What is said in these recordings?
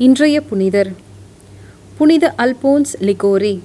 இன்றைய புனிதர் புனித அல்போன்ஸ் லிகோரி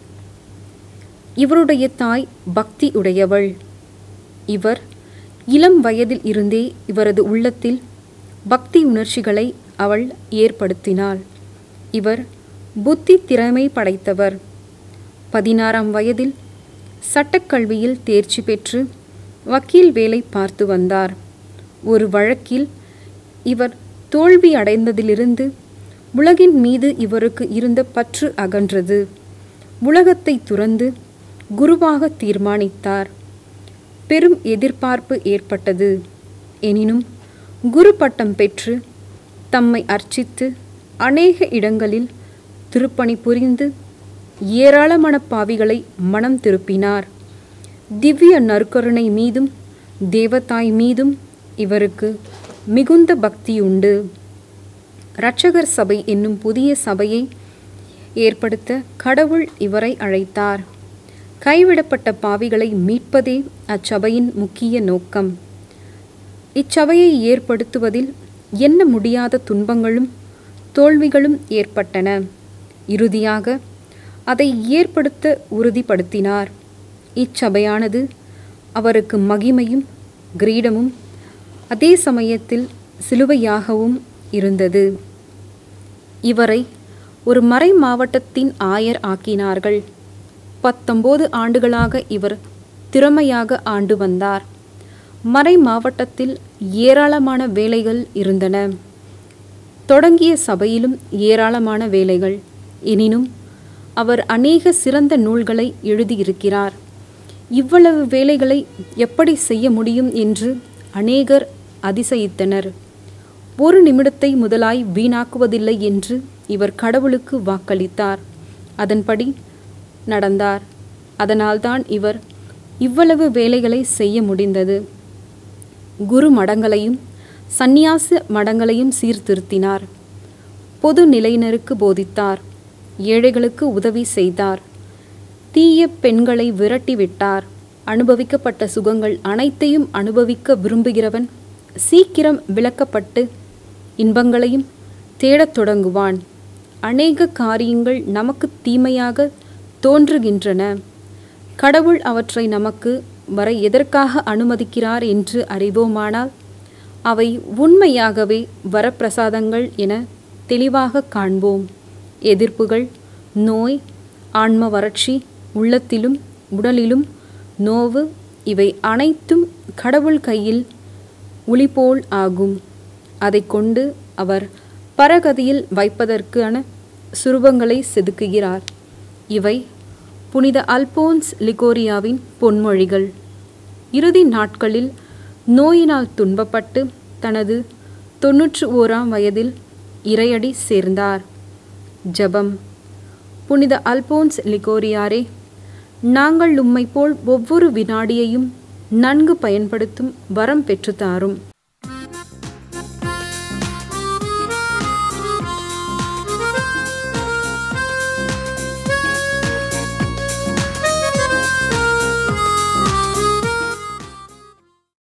இவருடைய தாய் பக்தி உடையவள் இவர் இளம் வயதில் இருந்தே இவரது உள்ளத்தில் பக்தி உணர்ச்சிகளை அவள் ஏற்படுத்தினாள் இவர் புத்தி திறமை படைத்தவர் பதினாறாம் வயதில் சட்டக்கல்வியில் தேர்ச்சி பெற்று வக்கீல் வேலை பார்த்து வந்தார் ஒரு வழக்கில் இவர் தோல்வி அடைந்ததிலிருந்து உலகின் மீது இவருக்கு இருந்த பற்று அகன்றது உலகத்தை துறந்து குருவாக தீர்மானித்தார் பெரும் எதிர்பார்ப்பு ஏற்பட்டது எனினும் குரு பட்டம் பெற்று தம்மை அர்ச்சித்து அநேக இடங்களில் திருப்பணி புரிந்து ஏராளமான பாவிகளை மனம் திருப்பினார் திவ்ய நற்கருணை மீதும் தேவதாய் மீதும் இவருக்கு மிகுந்த பக்தியுண்டு இரட்சகர் சபை என்னும் புதிய சபையை ஏற்படுத்த கடவுள் இவரை அழைத்தார் கைவிடப்பட்ட பாவிகளை மீட்பதே அச்சபையின் முக்கிய நோக்கம் இச்சபையை ஏற்படுத்துவதில் எண்ண முடியாத துன்பங்களும் தோல்விகளும் ஏற்பட்டன இறுதியாக அதை ஏற்படுத்த உறுதிப்படுத்தினார் இச்சபையானது அவருக்கு மகிமையும் கிரீடமும் அதே சமயத்தில் சிலுவையாகவும் இருந்தது இவரை ஒரு மறை மாவட்டத்தின் ஆயர் ஆக்கினார்கள் பத்தொன்பது ஆண்டுகளாக இவர் திறமையாக ஆண்டு வந்தார் மறை மாவட்டத்தில் ஏராளமான வேலைகள் இருந்தன தொடங்கிய சபையிலும் ஏராளமான வேலைகள் எனினும் அவர் அநேக சிறந்த நூல்களை எழுதியிருக்கிறார் இவ்வளவு வேலைகளை எப்படி செய்ய முடியும் என்று அநேகர் அதிசயித்தனர் ஒரு நிமிடத்தை முதலாய் வீணாக்குவதில்லை என்று இவர் கடவுளுக்கு வாக்களித்தார் அதன்படி நடந்தார் அதனால்தான் இவர் இவ்வளவு வேலைகளை செய்ய முடிந்தது குரு மடங்களையும் சந்நியாச மடங்களையும் சீர்திருத்தினார் பொது நிலையினருக்கு போதித்தார் ஏழைகளுக்கு உதவி செய்தார் தீய பெண்களை விரட்டிவிட்டார் அனுபவிக்கப்பட்ட சுகங்கள் அனைத்தையும் அனுபவிக்க விரும்புகிறவன் சீக்கிரம் விளக்கப்பட்டு இன்பங்களையும் தேடத் தொடங்குவான் அநேக காரியங்கள் நமக்கு தீமையாக தோன்றுகின்றன கடவுள் அவற்றை நமக்கு வர எதற்காக அனுமதிக்கிறார் என்று அறிவோமானால் அவை உண்மையாகவே வரப்பிரசாதங்கள் என தெளிவாக காண்போம் எதிர்ப்புகள் நோய் ஆன்ம வறட்சி உள்ளத்திலும் உடலிலும் நோவு இவை அனைத்தும் கடவுள் கையில் உளிபோல் ஆகும் அதை கொண்டு அவர் பரகதியில் வைப்பதற்கான சுரூபங்களை செதுக்குகிறார் இவை புனித அல்போன்ஸ் லிகோரியாவின் பொன்மொழிகள் இறுதி நாட்களில் நோயினால் துன்பப்பட்டு தனது தொன்னூற்று ஓராம் வயதில் இறையடி சேர்ந்தார் ஜபம் புனித அல்போன்ஸ் லிகோரியாரே நாங்கள் உம்மை போல் ஒவ்வொரு வினாடியையும் நன்கு பயன்படுத்தும் வரம் பெற்றுத்தாரும்